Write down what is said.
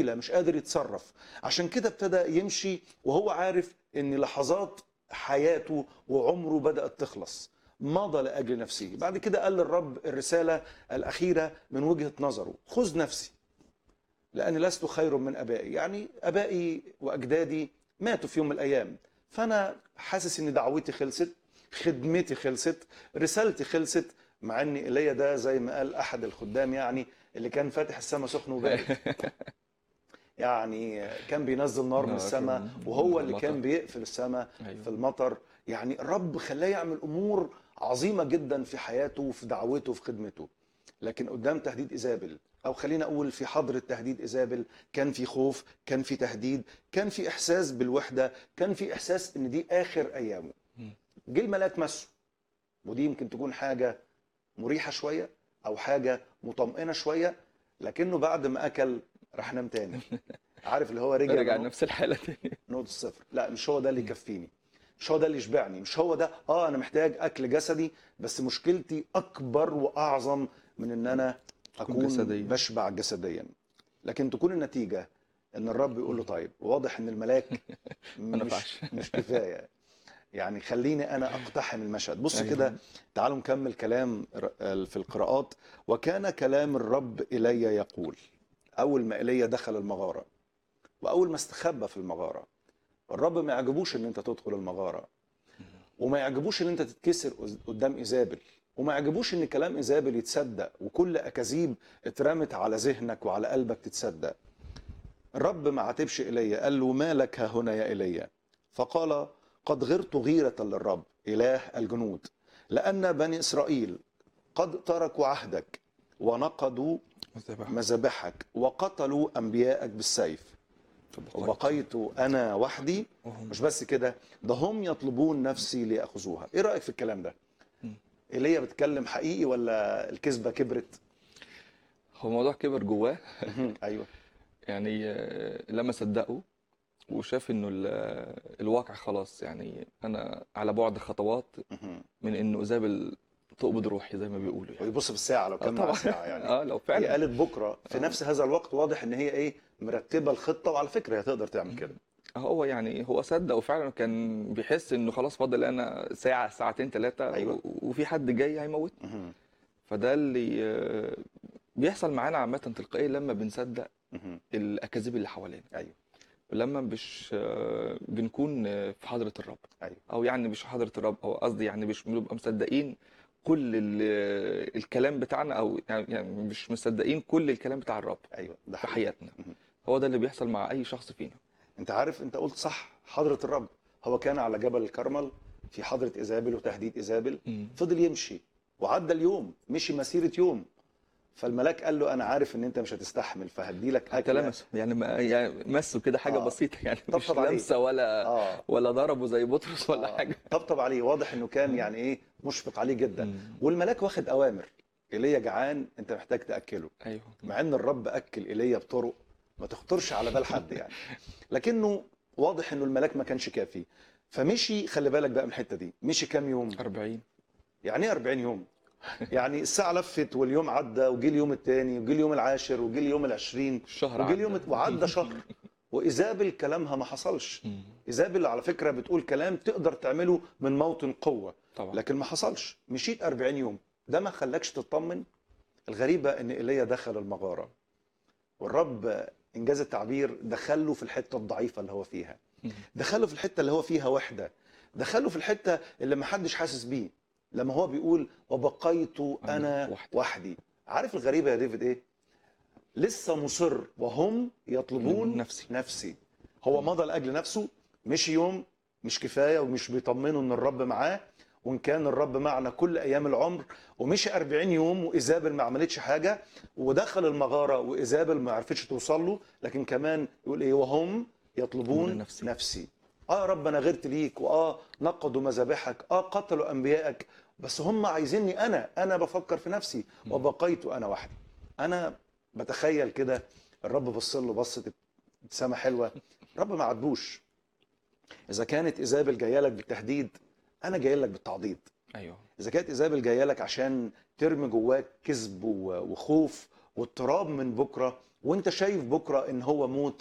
طويله مش قادر يتصرف عشان كده ابتدى يمشي وهو عارف ان لحظات حياته وعمره بدات تخلص مضى لاجل نفسه بعد كده قال للرب الرساله الاخيره من وجهه نظره خذ نفسي لاني لست خير من ابائي يعني ابائي واجدادي ماتوا في يوم من الايام فانا حاسس ان دعوتي خلصت خدمتي خلصت رسالتي خلصت مع ان ايليا ده زي ما قال احد الخدام يعني اللي كان فاتح السماء سخن وبارد يعني كان بينزل نار من نار السماء من- وهو من اللي كان المطر. بيقفل السماء أيوة. في المطر يعني الرب خلاه يعمل امور عظيمه جدا في حياته وفي دعوته وفي خدمته لكن قدام تهديد ايزابل او خلينا اقول في حضره تهديد ايزابل كان في خوف كان في تهديد كان في احساس بالوحده كان في احساس ان دي اخر ايامه جه الملاك مسه ودي يمكن تكون حاجه مريحه شويه او حاجه مطمئنه شويه لكنه بعد ما اكل راح نام تاني عارف اللي هو رجع رجع لنقطة- نفس الحاله تاني نقطة الصفر لا مش هو ده اللي يكفيني مش هو ده اللي يشبعني مش هو ده اه انا محتاج اكل جسدي بس مشكلتي اكبر واعظم من ان انا تكون اكون جسديا. بشبع جسديا لكن تكون النتيجة ان الرب يقول له طيب واضح ان الملاك ما مش نفعش. مش كفاية يعني خليني انا اقتحم المشهد بص أيوة. كده تعالوا نكمل كلام ر- في القراءات وكان كلام الرب الي يقول اول ما ايليا دخل المغاره واول ما استخبى في المغاره الرب ما يعجبوش ان انت تدخل المغاره وما يعجبوش ان انت تتكسر قز- قدام ايزابل وما يعجبوش ان كلام ايزابل يتصدق وكل اكاذيب اترمت على ذهنك وعلى قلبك تتصدق الرب ما عاتبش ايليا قال له ما لك ها هنا يا ايليا فقال قد غرت غيرة للرب إله الجنود لأن بني إسرائيل قد تركوا عهدك ونقضوا مذابحك وقتلوا أنبياءك بالسيف وبقيت أنا وحدي وهم- مش بس كده ده هم يطلبون نفسي ليأخذوها إيه رأيك في الكلام ده؟ إيليا بتكلم حقيقي ولا الكذبة كبرت؟ هو الموضوع كبر جواه أيوه يعني آه، لما صدقه وشاف انه ال- الواقع خلاص يعني انا على بعد خطوات من انه ايزابل تقبض روحي زي ما بيقولوا يعني ويبص في الساعة لو كان آه، معاه طبعا ساعة يعني اه لو هي فعلا قالت بكرة في نفس هذا الوقت واضح إن هي إيه مرتبة الخطة وعلى فكرة هي تقدر تعمل كده هو يعني هو صدق وفعلا كان بيحس انه خلاص فاضل انا ساعه ساعتين ثلاثه أيوة. وفي حد جاي هيموت مهم. فده اللي آه، بيحصل معانا عامه تلقائيا لما بنصدق مهم. الاكاذيب اللي حوالينا أيوه لما مش آه، بنكون آه، في حضره الرب أيوه او يعني مش في حضره الرب او قصدي يعني مش بنبقى مصدقين كل ال- الكلام بتاعنا او يعني يعني مش مصدقين كل الكلام بتاع الرب أيوه ده في حقيقي. حياتنا مهم. هو ده اللي بيحصل مع اي شخص فينا انت عارف انت قلت صح حضرة الرب هو كان على جبل الكرمل في حضرة إيزابل وتهديد إيزابل مم. فضل يمشي وعدى اليوم مشي مسيرة يوم فالملاك قال له أنا عارف إن أنت مش هتستحمل فهدي لك حتى أكل لمسه يعني ما يعني مسه كده حاجه آه. بسيطه يعني طبطب مش عليه. لمسه ولا آه ولا ضربه زي بطرس ولا آه. حاجه طبطب عليه واضح إنه كان يعني إيه مشفق عليه جدا مم. والملاك واخد أوامر إيليا جعان أنت محتاج تأكله ايوه مع ان الرب اكل ايليا بطرق ما تخطرش على بال حد يعني لكنه واضح انه الملاك ما كانش كافي فمشي خلي بالك بقى من الحته دي مشي كام يوم 40 يعني ايه 40 يوم يعني الساعه لفت واليوم عدى وجي اليوم الثاني وجي اليوم العاشر وجي اليوم العشرين الشهر وجي اليوم عدى. وعدى شهر وايزابل كلامها ما حصلش مم. ايزابل على فكره بتقول كلام تقدر تعمله من موطن قوه طبعا لكن ما حصلش مشيت 40 يوم ده ما خلاكش تطمن الغريبة ان ايليا دخل المغارة والرب انجاز التعبير دخله في الحتة الضعيفة اللي هو فيها مم. دخله في الحتة اللي هو فيها وحدة دخله في الحتة اللي ما حدش حاسس بيه لما هو بيقول وبقيت انا أنا وحدي. وحدي عارف الغريبة يا ديفيد ايه لسه مصر وهم يطلبون نفسي. نفسي هو مضى لاجل نفسه مشي يوم مش كفايه ومش بيطمنوا ان الرب معاه وان كان الرب معنا كل ايام العمر ومشي 40 يوم وايزابل ما عملتش حاجه ودخل المغاره وايزابل ما عرفتش توصل له لكن كمان يقول ايه وهم يطلبون نفسي. نفسي اه يا رب انا غيرت ليك واه نقضوا مذابحك اه قتلوا انبيائك بس هم عايزيني انا انا بفكر في نفسي وبقيت انا وحدي انا بتخيل كده الرب بص له بصه ابتسامه حلوه الرب ما عاتبوش اذا كانت ايزابل جايه لك بالتهديد انا جاي لك بالتعضيد ايوه اذا كانت ايزابل جايه لك عشان ترمي جواك كذب و- وخوف واضطراب من بكره وانت شايف بكره ان هو موت